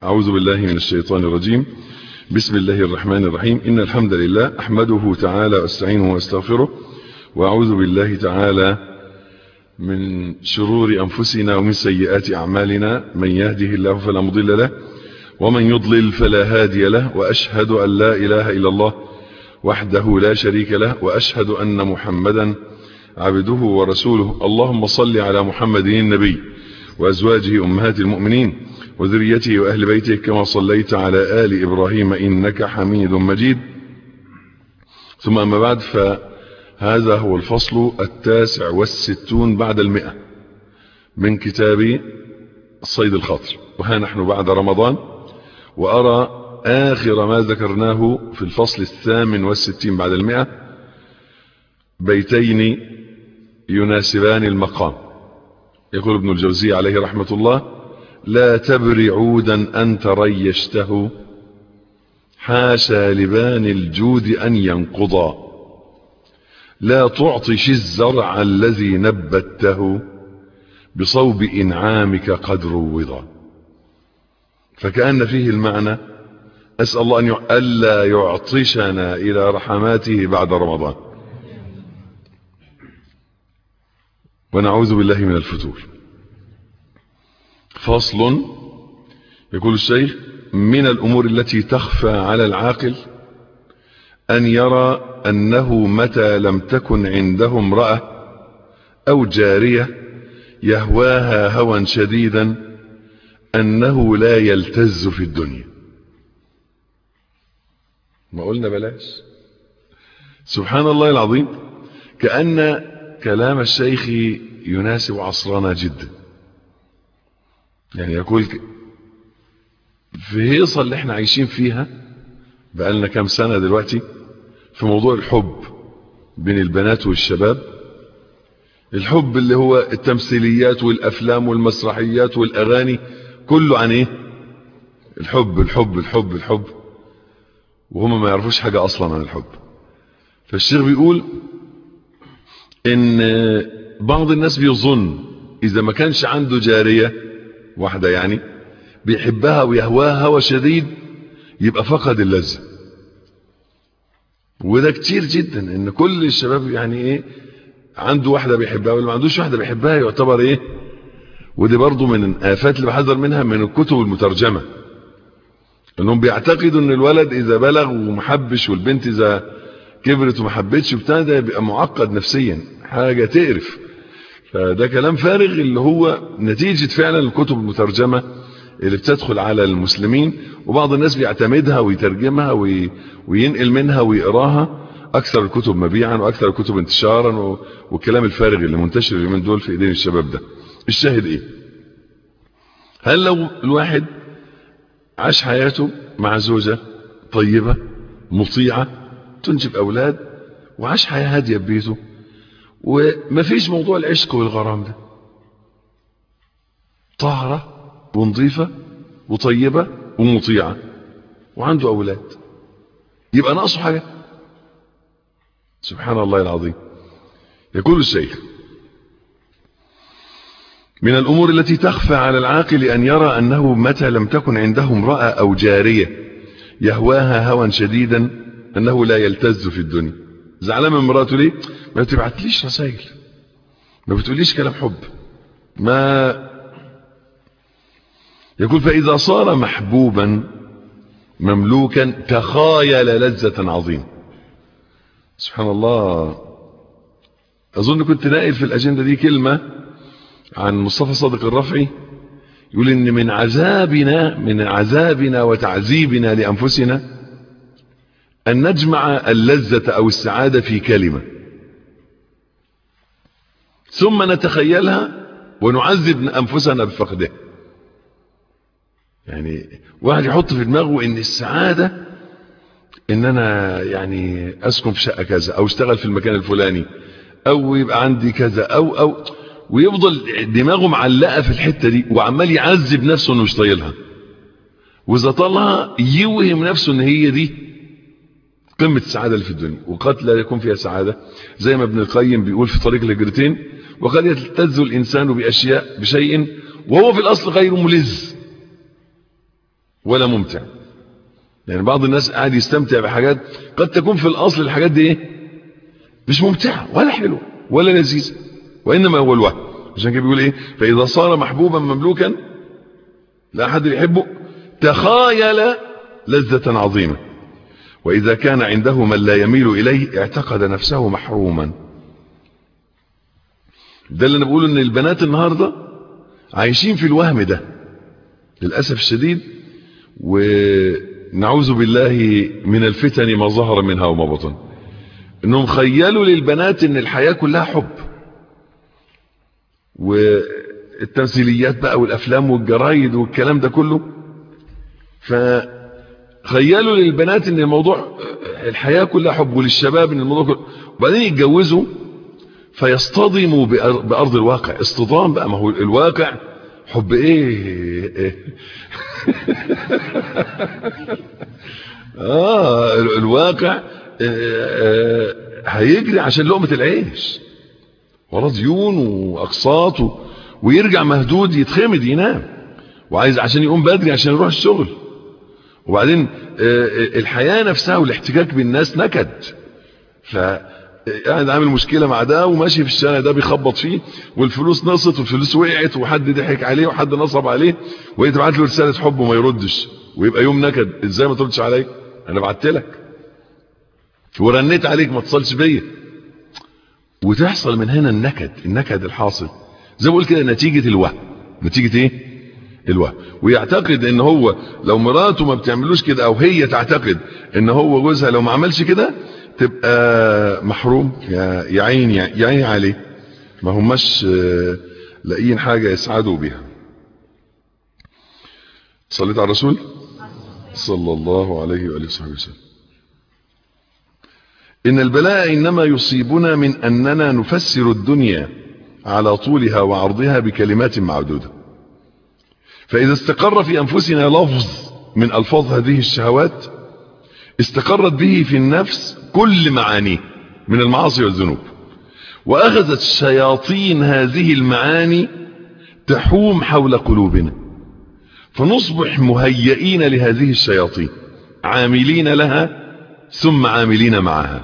أعوذ بالله من الشيطان الرجيم بسم الله الرحمن الرحيم إن الحمد لله أحمده تعالى واستعينه واستغفره وأعوذ بالله تعالى من شرور أنفسنا ومن سيئات أعمالنا من يهده الله فلا مضل له ومن يضلل فلا هادي له وأشهد أن لا إله إلا الله وحده لا شريك له وأشهد أن محمدا عبده ورسوله اللهم صل على محمد النبي وأزواجه أمهات المؤمنين وذريته وأهل بيته كما صليت على آل إبراهيم إنك حميد مجيد ثم أما بعد فهذا هو الفصل التاسع والستون بعد المئة من كتاب صيد الخاطر وها نحن بعد رمضان وأرى آخر ما ذكرناه في الفصل الثامن والستين بعد المئة بيتين يناسبان المقام يقول ابن الجوزي عليه رحمة الله لا تبر عودا أنت ريشته حاشا لبان الجود أن ينقضا لا تعطش الزرع الذي نبته بصوب إنعامك قد روضا فكأن فيه المعنى أسأل الله أن ألا يعطشنا إلى رحماته بعد رمضان ونعوذ بالله من الفتور فصل يقول الشيخ من الأمور التي تخفى على العاقل أن يرى أنه متى لم تكن عنده امرأة أو جارية يهواها هوى شديدا أنه لا يلتز في الدنيا ما قلنا بلاش سبحان الله العظيم كأن كلام الشيخ يناسب عصرنا جدا يعني يقول في هيصة اللي احنا عايشين فيها بقالنا كام سنة دلوقتي في موضوع الحب بين البنات والشباب الحب اللي هو التمثيليات والافلام والمسرحيات والاغاني كله عن ايه الحب الحب الحب الحب وهم ما يعرفوش حاجة اصلا عن الحب فالشيخ بيقول ان بعض الناس بيظن اذا ما كانش عنده جارية واحدة يعني بيحبها ويهواها هوى شديد يبقى فقد اللذة وده كتير جدا ان كل الشباب يعني ايه عنده واحدة بيحبها واللي ما عندوش واحدة بيحبها يعتبر ايه ودي برضو من الآفات اللي بحذر منها من الكتب المترجمة انهم بيعتقدوا ان الولد اذا بلغ ومحبش والبنت اذا كبرت ومحبتش وبتاع ده يبقى معقد نفسيا حاجة تقرف فده كلام فارغ اللي هو نتيجة فعلا الكتب المترجمة اللي بتدخل على المسلمين وبعض الناس بيعتمدها ويترجمها وي... وينقل منها ويقراها اكثر الكتب مبيعا واكثر الكتب انتشارا و... والكلام الفارغ اللي منتشر اليومين دول في ايدين الشباب ده الشاهد ايه هل لو الواحد عاش حياته مع زوجة طيبة مطيعة تنجب اولاد وعاش حياة هادية ببيته ومفيش موضوع العشق والغرام ده طاهرة ونظيفة وطيبة ومطيعة وعنده أولاد يبقى ناقصه حاجة سبحان الله العظيم يقول الشيخ من الأمور التي تخفى على العاقل أن يرى أنه متى لم تكن عنده امرأة أو جارية يهواها هوى شديدا أنه لا يلتز في الدنيا زعلان من مراته ليه ما بتبعتليش رسائل ما بتقوليش كلام حب ما يقول فإذا صار محبوبا مملوكا تخايل لذة عظيمة سبحان الله أظن كنت نائل في الأجندة دي كلمة عن مصطفى صادق الرفعي يقول إن من عذابنا من عذابنا وتعذيبنا لأنفسنا أن نجمع اللذة أو السعادة في كلمة ثم نتخيلها ونعذب أنفسنا بفقدها يعني واحد يحط في دماغه ان السعادة ان انا يعني اسكن في شقة كذا او اشتغل في المكان الفلاني او يبقى عندي كذا او او ويفضل دماغه معلقة في الحتة دي وعمال يعذب نفسه انه مش طايلها واذا طالها يوهم نفسه ان هي دي قمة السعادة اللي في الدنيا وقد لا يكون فيها سعادة زي ما ابن القيم بيقول في طريق الهجرتين وقد يلتز الانسان باشياء بشيء وهو في الاصل غير ملز ولا ممتع يعني بعض الناس قاعد يستمتع بحاجات قد تكون في الأصل الحاجات دي ايه مش ممتعة ولا حلوة ولا لذيذة وإنما هو الوهم عشان كده بيقول ايه فإذا صار محبوبا مملوكا لا أحد يحبه تخايل لذة عظيمة وإذا كان عنده من لا يميل إليه اعتقد نفسه محروما ده اللي أنا بقوله إن البنات النهاردة عايشين في الوهم ده للأسف الشديد ونعوذ بالله من الفتن ما ظهر منها وما بطن انهم خيلوا للبنات ان الحياة كلها حب والتمثيليات بقى والافلام والجرايد والكلام ده كله فخيلوا للبنات ان الموضوع الحياة كلها حب وللشباب ان الموضوع كله وبعدين يتجوزوا فيصطدموا بأرض الواقع اصطدام بقى ما هو الواقع حب ايه اه الواقع آه هيجري عشان لقمة العيش وراه ديون واقساط و... ويرجع مهدود يتخمد ينام وعايز عشان يقوم بدري عشان يروح الشغل وبعدين آه الحياة نفسها والاحتكاك بالناس نكد ف قاعد عامل مشكلة مع ده وماشي في الشارع ده بيخبط فيه والفلوس نقصت والفلوس وقعت وحد ضحك عليه وحد نصب عليه وهي تبعت له رسالة حب وما يردش ويبقى يوم نكد ازاي ما تردش عليك انا بعت لك ورنيت عليك ما اتصلش بيا وتحصل من هنا النكد النكد الحاصل زي ما بقول كده نتيجة الوهم نتيجة ايه الوهم ويعتقد ان هو لو مراته ما بتعملوش كده او هي تعتقد ان هو جوزها لو ما عملش كده تبقى محروم يا يا عين يا عين عليه ما هماش لاقيين حاجة يسعدوا بها صليت على الرسول صلى الله عليه وآله وصحبه وسلم إن البلاء إنما يصيبنا من أننا نفسر الدنيا على طولها وعرضها بكلمات معدودة فإذا استقر في أنفسنا لفظ من ألفاظ هذه الشهوات استقرت به في النفس كل معانيه من المعاصي والذنوب وأخذت شياطين هذه المعاني تحوم حول قلوبنا فنصبح مهيئين لهذه الشياطين عاملين لها ثم عاملين معها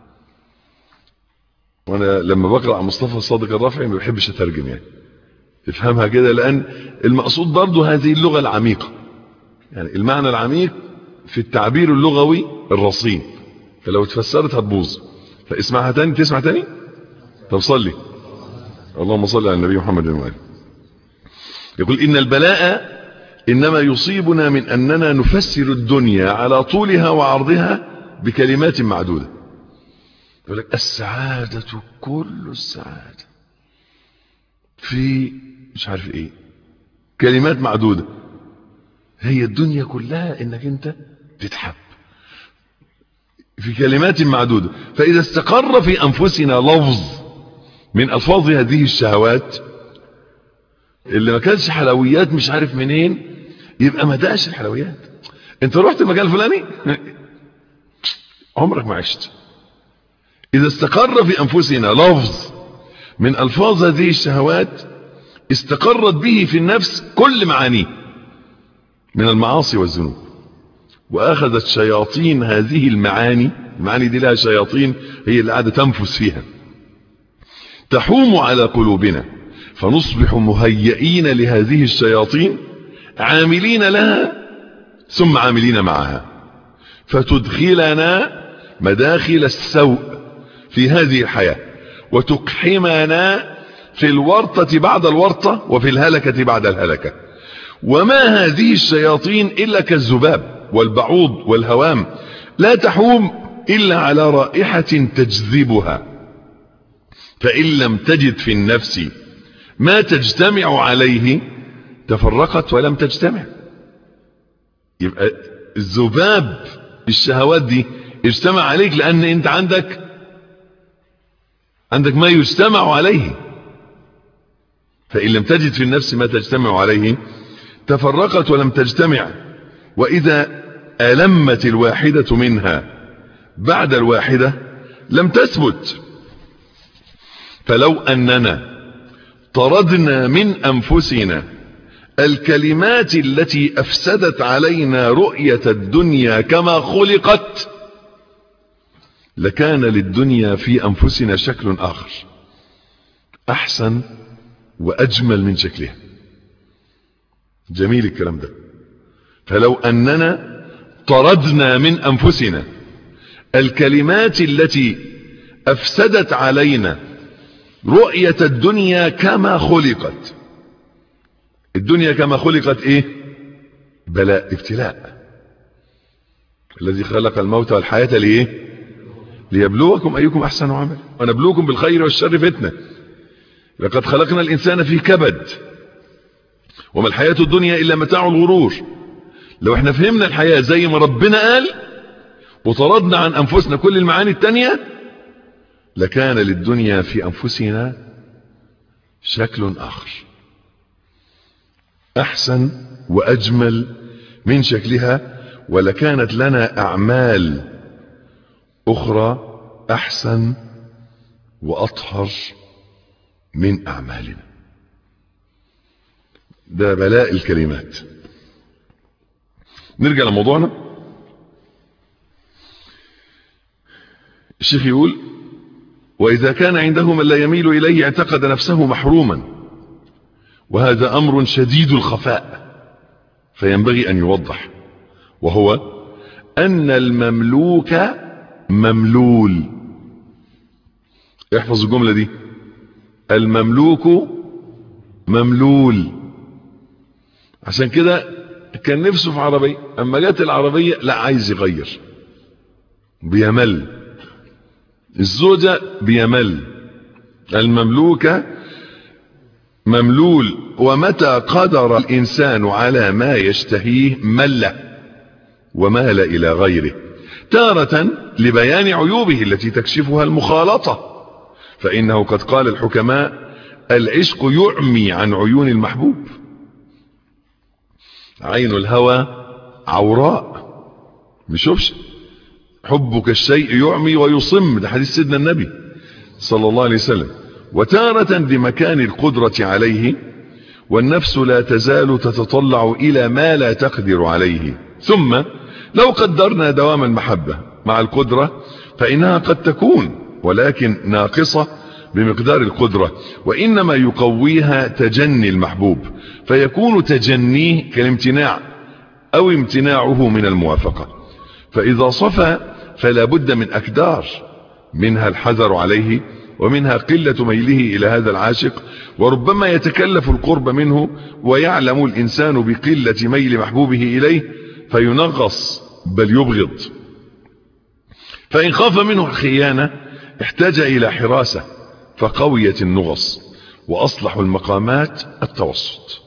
وانا لما بقرأ مصطفى الصادق الرافعي ما بحبش اترجم يعني افهمها كده لان المقصود برضه هذه اللغة العميقة يعني المعنى العميق في التعبير اللغوي الرصين فلو اتفسرت هتبوظ فاسمعها تاني تسمع تاني طب صلي اللهم صل على النبي محمد وآله يقول إن البلاء إنما يصيبنا من أننا نفسر الدنيا على طولها وعرضها بكلمات معدودة يقول لك السعادة كل السعادة في مش عارف ايه كلمات معدودة هي الدنيا كلها انك انت تتحب في كلمات معدودة فإذا استقر في أنفسنا لفظ من ألفاظ هذه الشهوات اللي ما كانش حلويات مش عارف منين يبقى ما دقش الحلويات انت رحت المكان الفلاني عمرك ما عشت إذا استقر في أنفسنا لفظ من ألفاظ هذه الشهوات استقرت به في النفس كل معانيه من المعاصي والذنوب وأخذت شياطين هذه المعاني المعاني دي لها شياطين هي اللي قاعدة تنفس فيها تحوم على قلوبنا فنصبح مهيئين لهذه الشياطين عاملين لها ثم عاملين معها فتدخلنا مداخل السوء في هذه الحياة وتقحمنا في الورطة بعد الورطة وفي الهلكة بعد الهلكة وما هذه الشياطين إلا كالذباب والبعوض والهوام لا تحوم إلا على رائحة تجذبها فإن لم تجد في النفس ما تجتمع عليه تفرقت ولم تجتمع يبقى الذباب الشهوات دي اجتمع عليك لأن انت عندك عندك ما يجتمع عليه فإن لم تجد في النفس ما تجتمع عليه تفرقت ولم تجتمع وإذا ألمت الواحدة منها بعد الواحدة لم تثبت فلو أننا طردنا من أنفسنا الكلمات التي أفسدت علينا رؤية الدنيا كما خلقت لكان للدنيا في أنفسنا شكل آخر أحسن وأجمل من شكلها جميل الكلام ده فلو أننا طردنا من أنفسنا الكلمات التي أفسدت علينا رؤية الدنيا كما خلقت الدنيا كما خلقت ايه بلاء ابتلاء الذي خلق الموت والحياة ليه ليبلوكم ايكم احسن عمل ونبلوكم بالخير والشر فتنة لقد خلقنا الانسان في كبد وما الحياة الدنيا الا متاع الغرور لو احنا فهمنا الحياة زي ما ربنا قال وطردنا عن انفسنا كل المعاني التانية لكان للدنيا في انفسنا شكل اخر احسن واجمل من شكلها ولكانت لنا اعمال اخرى احسن واطهر من اعمالنا ده بلاء الكلمات نرجع لموضوعنا الشيخ يقول واذا كان عنده من لا يميل اليه اعتقد نفسه محروما وهذا امر شديد الخفاء فينبغي ان يوضح وهو ان المملوك مملول احفظ الجملة دي المملوك مملول عشان كده كان نفسه في عربية اما جت العربية لا عايز يغير بيمل الزوجة بيمل المملوكة مملول ومتى قدر الإنسان على ما يشتهيه مل ومال إلى غيره تارة لبيان عيوبه التي تكشفها المخالطة فإنه قد قال الحكماء العشق يعمي عن عيون المحبوب عين الهوى عوراء مشوفش حبك الشيء يعمي ويصم ده حديث سيدنا النبي صلى الله عليه وسلم وتارة لمكان القدرة عليه والنفس لا تزال تتطلع إلى ما لا تقدر عليه ثم لو قدرنا دوام المحبة مع القدرة فإنها قد تكون ولكن ناقصة بمقدار القدرة وإنما يقويها تجني المحبوب فيكون تجنيه كالامتناع أو امتناعه من الموافقة فإذا صفى فلا بد من أكدار منها الحذر عليه ومنها قلة ميله إلى هذا العاشق وربما يتكلف القرب منه ويعلم الإنسان بقلة ميل محبوبه إليه فينغص بل يبغض فإن خاف منه الخيانة احتاج إلى حراسة فقويت النغص وأصلح المقامات التوسط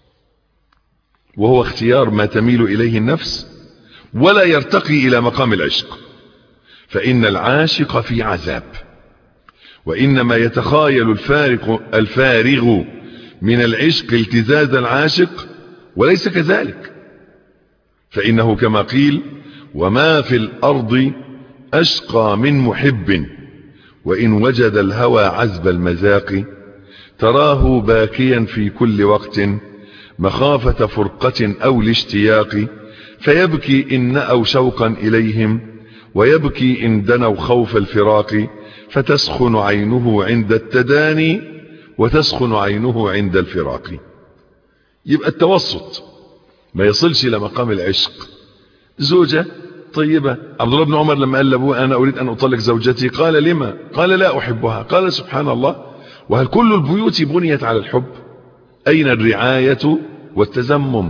وهو اختيار ما تميل إليه النفس ولا يرتقي إلى مقام العشق فإن العاشق في عذاب وإنما يتخايل الفارق الفارغ من العشق التزاز العاشق وليس كذلك فإنه كما قيل وما في الأرض أشقى من محب وإن وجد الهوى عذب المذاق تراه باكيا في كل وقت مخافة فرقة أو الاشتياق فيبكي إن نأوا شوقا إليهم ويبكي إن دنوا خوف الفراق فتسخن عينه عند التداني وتسخن عينه عند الفراق يبقى التوسط ما يصلش إلى مقام العشق زوجة طيبة عبد الله بن عمر لما قال لابوه أنا أريد أن أطلق زوجتي قال لما قال لا أحبها قال سبحان الله وهل كل البيوت بنيت على الحب أين الرعاية والتزمم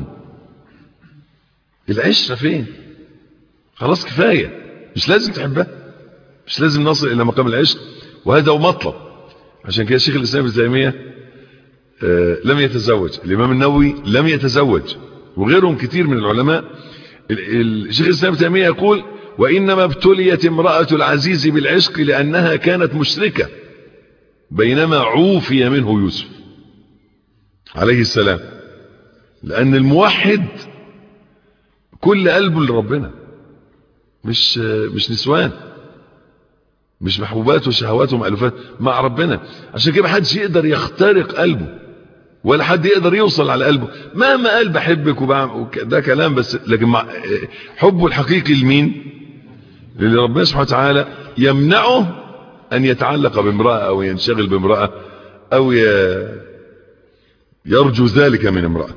العشرة فين خلاص كفاية مش لازم تحبها مش لازم نصل إلى مقام العشق وهذا هو مطلب عشان كده الشيخ الإسلام ابن تيمية آه لم يتزوج الإمام النووي لم يتزوج وغيرهم كتير من العلماء الشيخ الإسلام ابن تيمية يقول وإنما ابتليت امرأة العزيز بالعشق لأنها كانت مشركة بينما عوفي منه يوسف عليه السلام لأن الموحد كل قلبه لربنا مش مش نسوان مش محبوبات وشهوات ومألوفات مع ربنا عشان كده محدش يقدر يخترق قلبه ولا حد يقدر يوصل على قلبه مهما قال بحبك وبعمل ده كلام بس لكن مع حبه الحقيقي لمين للي ربنا سبحانه وتعالى يمنعه ان يتعلق بامرأة او ينشغل بامرأة او يرجو ذلك من امرأة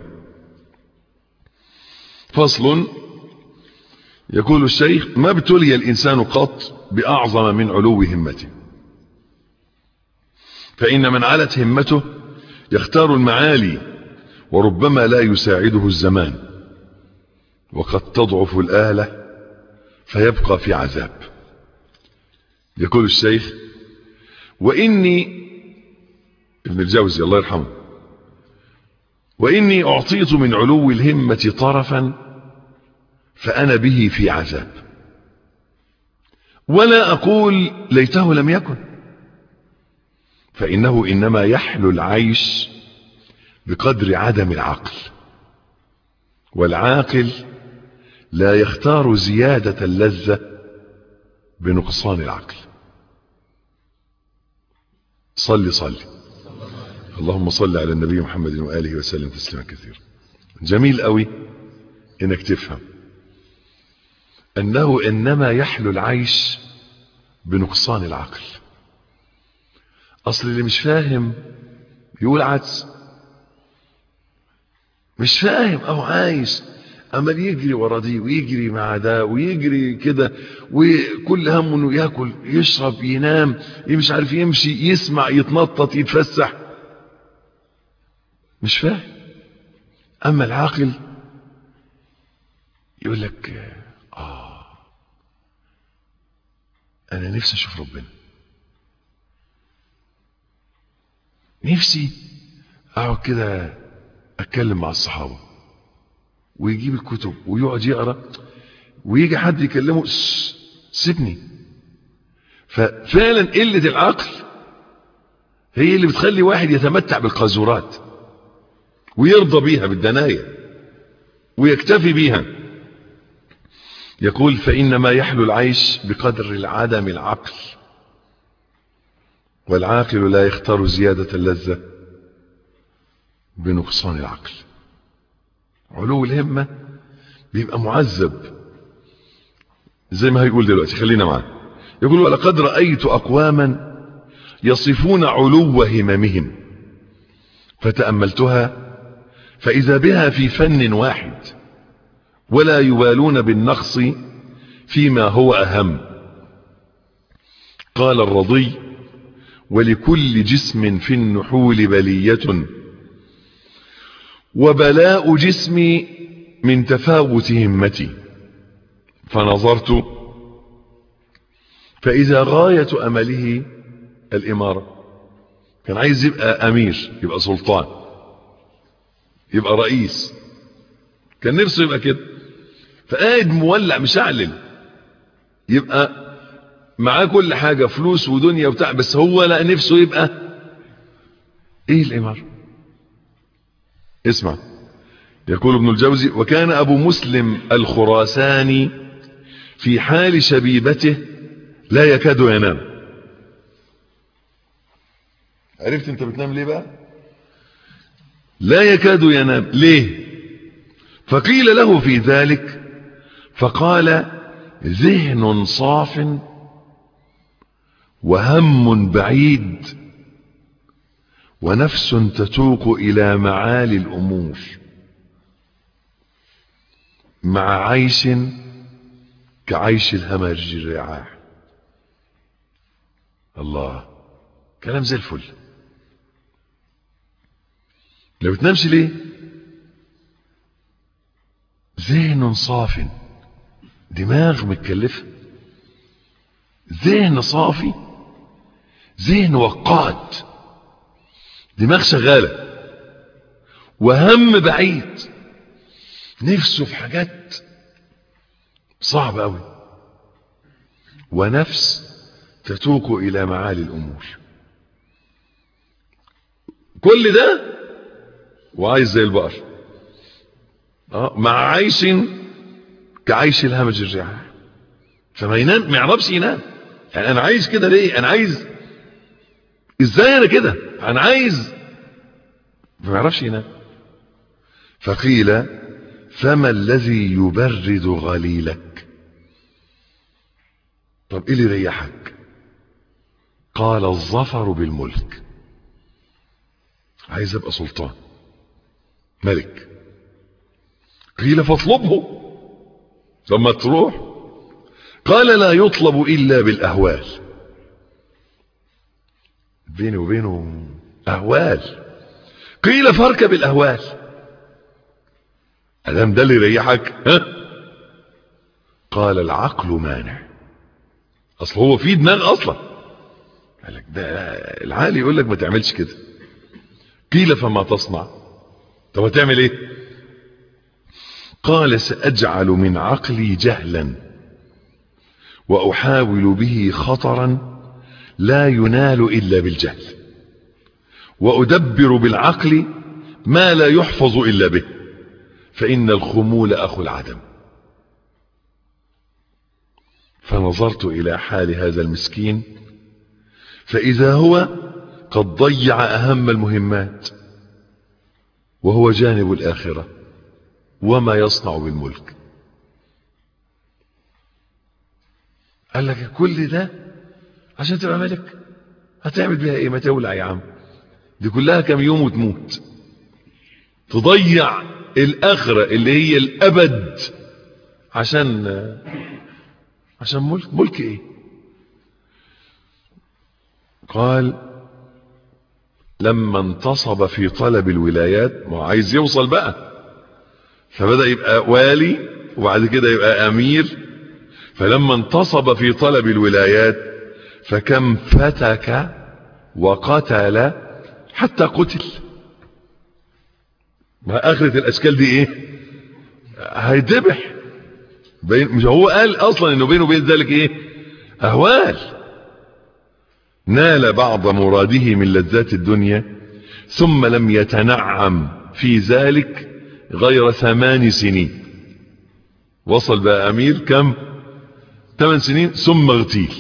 فصل يقول الشيخ ما ابتلي الانسان قط باعظم من علو همته فان من علت همته يختار المعالي وربما لا يساعده الزمان وقد تضعف الآلة فيبقى في عذاب يقول الشيخ وإني ابن الجوزي الله يرحمه وإني أعطيت من علو الهمة طرفا فأنا به في عذاب ولا أقول ليته لم يكن فإنه إنما يحلو العيش بقدر عدم العقل والعاقل لا يختار زيادة اللذة بنقصان العقل صل صل اللهم صل على النبي محمد وآله وسلم تسليما كثيرا جميل قوي انك تفهم انه انما يحلو العيش بنقصان العقل اصل اللي مش فاهم يقول عدس مش فاهم او عايش عمال يجري ورا دي ويجري مع ده ويجري كده وكل همه انه ياكل يشرب ينام مش عارف يمشي يسمع يتنطط يتفسح مش فاهم اما العاقل يقول لك اه انا نفسي اشوف ربنا نفسي اقعد كده اتكلم مع الصحابه ويجيب الكتب ويقعد يقرا ويجي حد يكلمه سيبني ففعلا قله العقل هي اللي بتخلي واحد يتمتع بالقاذورات ويرضى بيها بالدناية ويكتفي بيها يقول فإنما يحلو العيش بقدر العدم العقل والعاقل لا يختار زيادة اللذة بنقصان العقل علو الهمة بيبقى معذب زي ما هيقول دلوقتي خلينا معاه يقول ولقد رأيت أقواما يصفون علو هممهم فتأملتها فإذا بها في فن واحد ولا يبالون بالنقص فيما هو أهم قال الرضي ولكل جسم في النحول بلية وبلاء جسمي من تفاوت همتي فنظرت فإذا غاية أمله الإمارة كان عايز يبقى أمير يبقى سلطان يبقى رئيس كان نفسه يبقى كده فقاعد مولع مشعلل يبقى معاه كل حاجة فلوس ودنيا وبتاع بس هو لا نفسه يبقى ايه الامارة اسمع يقول ابن الجوزي وكان ابو مسلم الخراساني في حال شبيبته لا يكاد ينام عرفت انت بتنام ليه بقى لا يكاد ينام ليه فقيل له في ذلك فقال ذهن صاف وهم بعيد ونفس تتوق الى معالي الامور مع عيش كعيش الهمج الرعاح الله كلام زي الفل لو بتنامش ليه ذهن صاف دماغ متكلفة ذهن صافي ذهن وقاد دماغ شغالة وهم بعيد نفسه في حاجات صعبة أوي ونفس تتوق إلى معالي الأمور كل ده وعايز زي البقر اه مع عيش كعيش الهمج الرعاح فما ينام ما يعرفش ينام يعني انا عايز كده ليه انا عايز ازاي انا كده انا عايز ما يعرفش ينام فقيل فما الذي يبرد غليلك طب ايه اللي يريحك قال الظفر بالملك عايز ابقى سلطان ملك قيل فاطلبه ثم تروح قال لا يطلب الا بالاهوال بيني وبينه اهوال قيل فاركب الاهوال ادام ده اللي يريحك ها قال العقل مانع اصل هو في دماغ اصلا قال لك ده العالي يقول لك ما تعملش كده قيل فما تصنع طب هتعمل ايه قال ساجعل من عقلي جهلا واحاول به خطرا لا ينال الا بالجهل وادبر بالعقل ما لا يحفظ الا به فان الخمول اخو العدم فنظرت الى حال هذا المسكين فاذا هو قد ضيع اهم المهمات وهو جانب الاخره وما يصنع بالملك قال لك كل ده عشان تبقى ملك هتعمل بيها ايه ما تولع يا عم دي كلها كم يوم وتموت تضيع الاخره اللي هي الابد عشان عشان ملك ملك ايه قال لما انتصب في طلب الولايات ما هو عايز يوصل بقى فبدأ يبقى والي وبعد كده يبقى امير فلما انتصب في طلب الولايات فكم فتك وقتل حتى قتل ما اخرة الاشكال دي ايه هيدبح مش هو قال اصلا انه بينه وبين ذلك ايه اهوال نال بعض مراده من لذات الدنيا ثم لم يتنعم في ذلك غير ثمان سنين وصل بقى امير كم ثمان سنين ثم اغتيل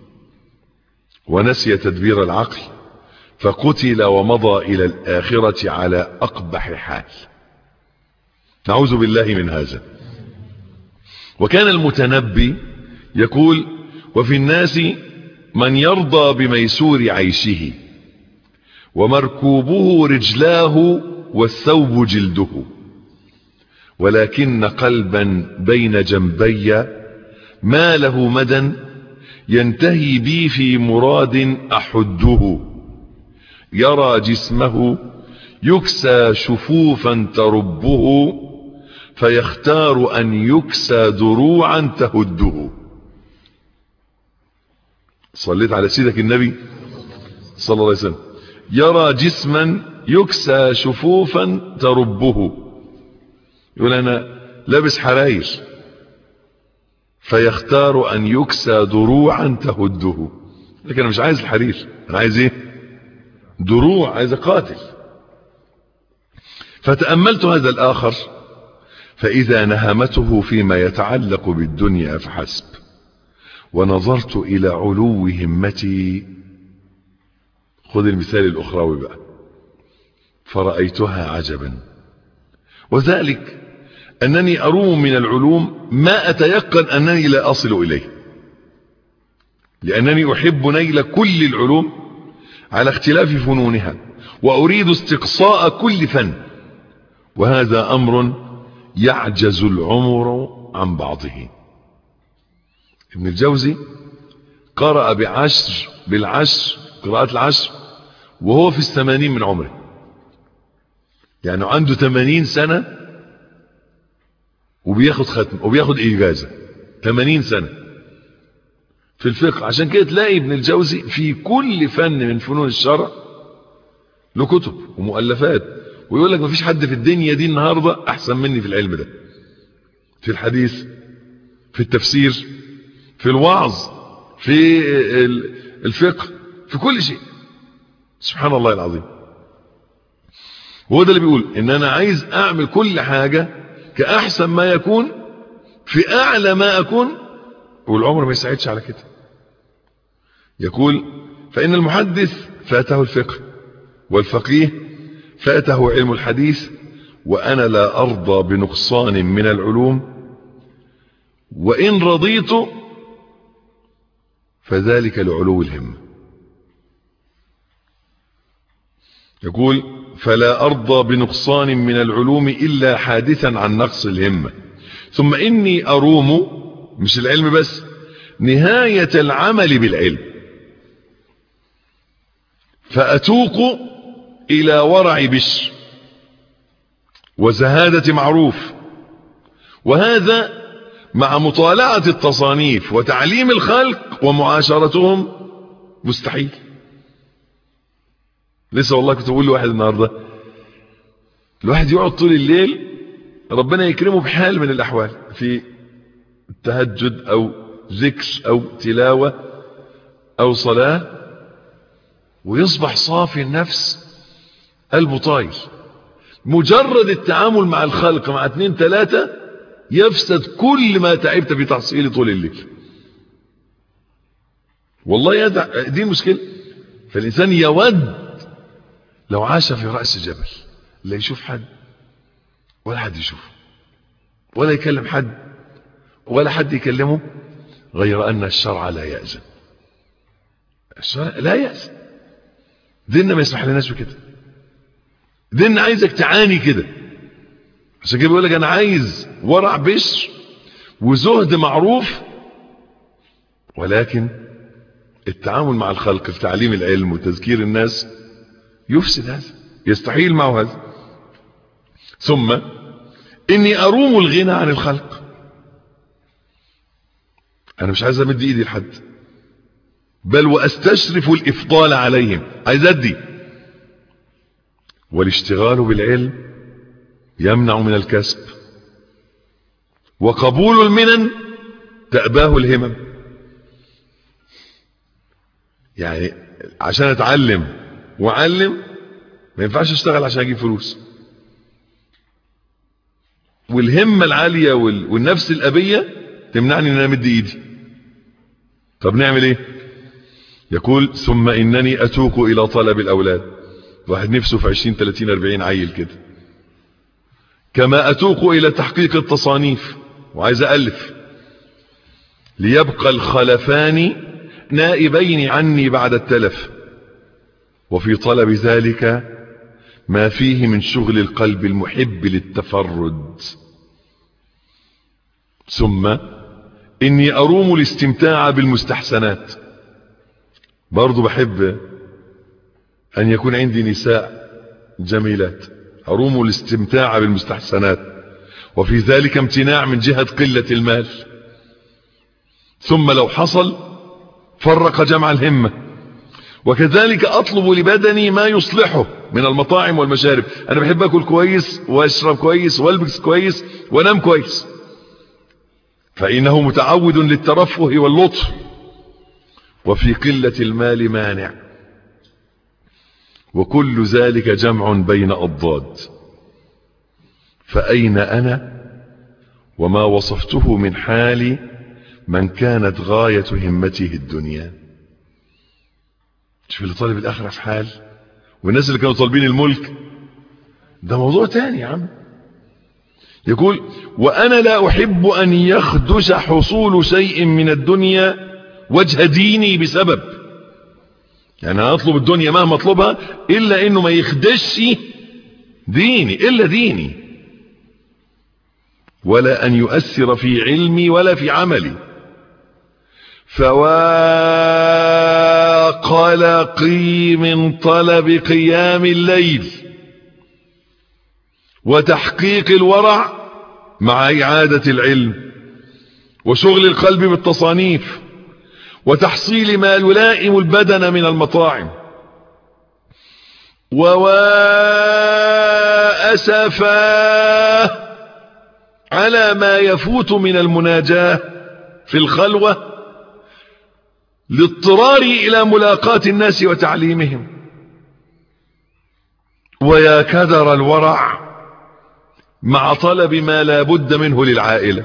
ونسي تدبير العقل فقتل ومضى الى الاخرة على اقبح حال نعوذ بالله من هذا وكان المتنبي يقول وفي الناس من يرضى بميسور عيشه ومركوبه رجلاه والثوب جلده ولكن قلبا بين جنبي ما له مدى ينتهي بي في مراد احده يرى جسمه يكسى شفوفا تربه فيختار ان يكسى دروعا تهده صليت على سيدك النبي صلى الله عليه وسلم يرى جسما يكسى شفوفا تربه يقول انا لابس حراير فيختار ان يكسى دروعا تهده لكن انا مش عايز الحرير انا عايز ايه دروع عايز قاتل فتأملت هذا الاخر فاذا نهمته فيما يتعلق بالدنيا فحسب ونظرت الى علو همتي خذ المثال الاخروي بقى فرأيتها عجبا وذلك انني اروم من العلوم ما اتيقن انني لا اصل اليه لانني احب نيل كل العلوم على اختلاف فنونها واريد استقصاء كل فن وهذا امر يعجز العمر عن بعضه ابن الجوزي قرأ بعشر بالعشر قراءة العشر وهو في الثمانين من عمره يعني عنده ثمانين سنة وبياخد ختم وبياخد إجازة ثمانين سنة في الفقه عشان كده تلاقي ابن الجوزي في كل فن من فنون الشرع له كتب ومؤلفات ويقول لك مفيش حد في الدنيا دي النهاردة أحسن مني في العلم ده في الحديث في التفسير في الوعظ في الفقه في كل شيء سبحان الله العظيم وهو ده اللي بيقول ان انا عايز اعمل كل حاجة كاحسن ما يكون في اعلى ما اكون والعمر ما يساعدش على كده يقول فان المحدث فاته الفقه والفقيه فاته علم الحديث وأنا لا أرضى بنقصان من العلوم وإن رضيت فذلك لعلو الهمة يقول فلا أرضى بنقصان من العلوم إلا حادثا عن نقص الهمة ثم إني أروم مش العلم بس نهاية العمل بالعلم فأتوق إلى ورع بشر وزهادة معروف وهذا مع مطالعة التصانيف وتعليم الخلق ومعاشرتهم مستحيل لسه والله كنت بقول لواحد النهارده الواحد يقعد طول الليل ربنا يكرمه بحال من الأحوال في التهجد أو ذكر أو تلاوة أو صلاة ويصبح صافي النفس قلبه طاير مجرد التعامل مع الخلق مع اتنين تلاتة يفسد كل ما تعبت في تحصيله طول الليل والله يدع دي مشكلة فالإنسان يود لو عاش في رأس جبل لا يشوف حد ولا حد يشوفه ولا يكلم حد ولا حد يكلمه غير أن الشرع لا يأذن الشرع لا يأذن ديننا ما يسمح لناش بكده ديننا عايزك تعاني كده عشان كده بيقول لك انا عايز ورع بشر وزهد معروف ولكن التعامل مع الخلق في تعليم العلم وتذكير الناس يفسد هذا يستحيل معه هذا ثم اني اروم الغنى عن الخلق انا مش عايز امد ايدي لحد بل واستشرف الافضال عليهم عايز ادي والاشتغال بالعلم يمنع من الكسب وقبول المنن تأباه الهمم يعني عشان اتعلم واعلم ما ينفعش اشتغل عشان اجيب فلوس والهمة العالية والنفس الأبية تمنعني ان انا مد ايدي طب نعمل ايه يقول ثم انني اتوق الى طلب الاولاد واحد نفسه في 20 30 40 عيل كده كما اتوق الى تحقيق التصانيف وعايز الف ليبقى الخلفان نائبين عني بعد التلف وفي طلب ذلك ما فيه من شغل القلب المحب للتفرد ثم اني اروم الاستمتاع بالمستحسنات برضو بحب ان يكون عندي نساء جميلات اروم الاستمتاع بالمستحسنات وفي ذلك امتناع من جهة قلة المال ثم لو حصل فرق جمع الهمة وكذلك اطلب لبدني ما يصلحه من المطاعم والمشارب انا بحب اكل كويس واشرب كويس والبس كويس وانام كويس فانه متعود للترفه واللطف وفي قلة المال مانع وكل ذلك جمع بين أضداد فأين أنا وما وصفته من حال من كانت غاية همته الدنيا شوف اللي طالب الآخرة في حال والناس اللي كانوا طالبين الملك ده موضوع تاني يا عم يقول وأنا لا أحب أن يخدش حصول شيء من الدنيا وجه ديني بسبب يعني انا اطلب الدنيا مهما اطلبها الا انه ما يخدش ديني الا ديني ولا ان يؤثر في علمي ولا في عملي فوا قلقي من طلب قيام الليل وتحقيق الورع مع اعادة العلم وشغل القلب بالتصانيف وتحصيل ما يلائم البدن من المطاعم وأسفا على ما يفوت من المناجاة في الخلوة لاضطراري إلى ملاقاة الناس وتعليمهم ويا كدر الورع مع طلب ما لا بد منه للعائلة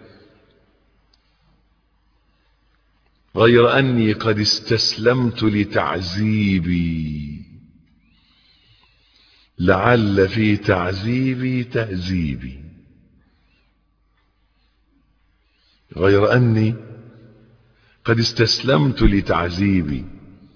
غير أني قد استسلمت لتعذيبي لعل في تعذيبي تهذيبي غير أني قد استسلمت لتعذيبي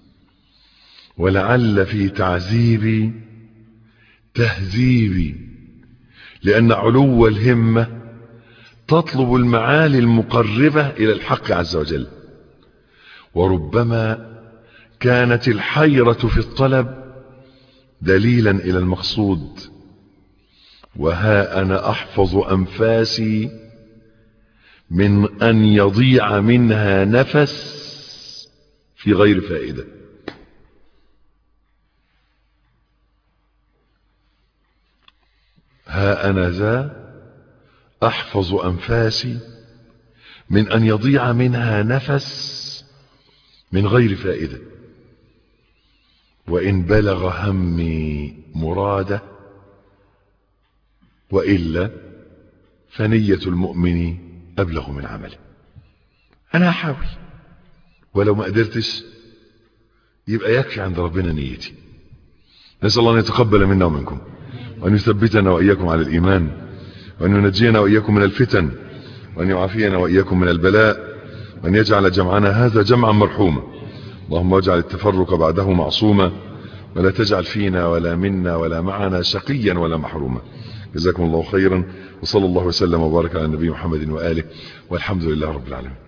ولعل في تعذيبي تهذيبي لأن علو الهمة تطلب المعالي المقربة إلى الحق عز وجل وربما كانت الحيرة في الطلب دليلا إلى المقصود وها أنا أحفظ أنفاسي من أن يضيع منها نفس في غير فائدة ها أنا ذا أحفظ أنفاسي من أن يضيع منها نفس من غير فائدة وإن بلغ همي مراده وإلا فنية المؤمن أبلغ من عمله أنا أحاول ولو ما قدرتش يبقى يكفي عند ربنا نيتي نسأل الله أن يتقبل منا ومنكم وأن يثبتنا وإياكم على الإيمان وأن ينجينا وإياكم من الفتن وأن يعافينا وإياكم من البلاء وأن يجعل جمعنا هذا جمعا مرحوما اللهم اجعل التفرق بعده معصوما ولا تجعل فينا ولا منا ولا معنا شقيا ولا محروما جزاكم الله خيرا وصلى الله وسلم وبارك على النبي محمد وآله والحمد لله رب العالمين